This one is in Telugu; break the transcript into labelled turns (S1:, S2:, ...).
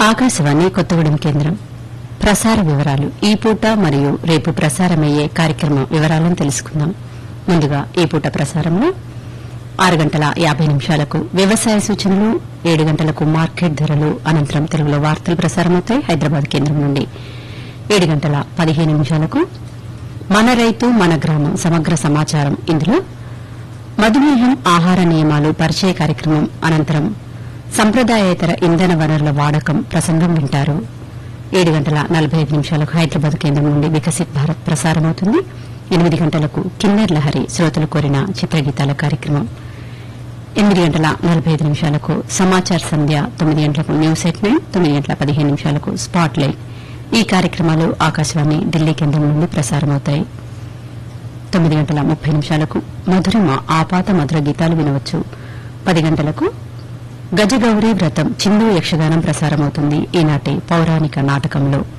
S1: ఆకాశవాణి కొత్తగూడెం కేంద్రం ప్రసార వివరాలు ఈ పూట మరియు రేపు ప్రసారమయ్యే కార్యక్రమం వివరాలను తెలుసుకుందాం ముందుగా ఈ పూట ప్రసారంలో ఆరు గంటల యాబై నిమిషాలకు వ్యవసాయ సూచనలు ఏడు గంటలకు మార్కెట్ ధరలు అనంతరం తెలుగులో వార్తలు ప్రసారమవుతాయి హైదరాబాద్ కేంద్రం నుండి ఏడు గంటల పదిహేను నిమిషాలకు మన రైతు మన గ్రామం సమగ్ర సమాచారం ఇందులో మధుమేహం ఆహార నియమాలు పరిచయ కార్యక్రమం అనంతరం సంప్రదాయేతర ఇంధన వనరుల వాడకం ప్రసంగం వింటారు ఏడు గంటల నలభై ఐదు నిమిషాలకు హైదరాబాద్ కేంద్రం నుండి వికసిత్ భారత్ ప్రసారమవుతుంది ఎనిమిది గంటలకు కిన్నెర్ లహరి శ్రోతలు కోరిన చిత్రగీతాల కార్యక్రమం ఎనిమిది గంటల నలభై ఐదు నిమిషాలకు సమాచార్ సంధ్య తొమ్మిది గంటలకు న్యూస్ ఎట్ నైన్ తొమ్మిది గంటల పదిహేను నిమిషాలకు స్పాట్ లైట్ ఈ కార్యక్రమాలు ఆకాశవాణి ఢిల్లీ కేంద్రం నుండి ప్రసారమవుతాయి తొమ్మిది గంటల ముప్పై నిమిషాలకు మధురిమ ఆపాత మధుర గీతాలు వినవచ్చు పది గంటలకు గజగౌరీ వ్రతం చిందు యక్షగానం ప్రసారమవుతుంది ఈనాటి పౌరాణిక నాటకంలో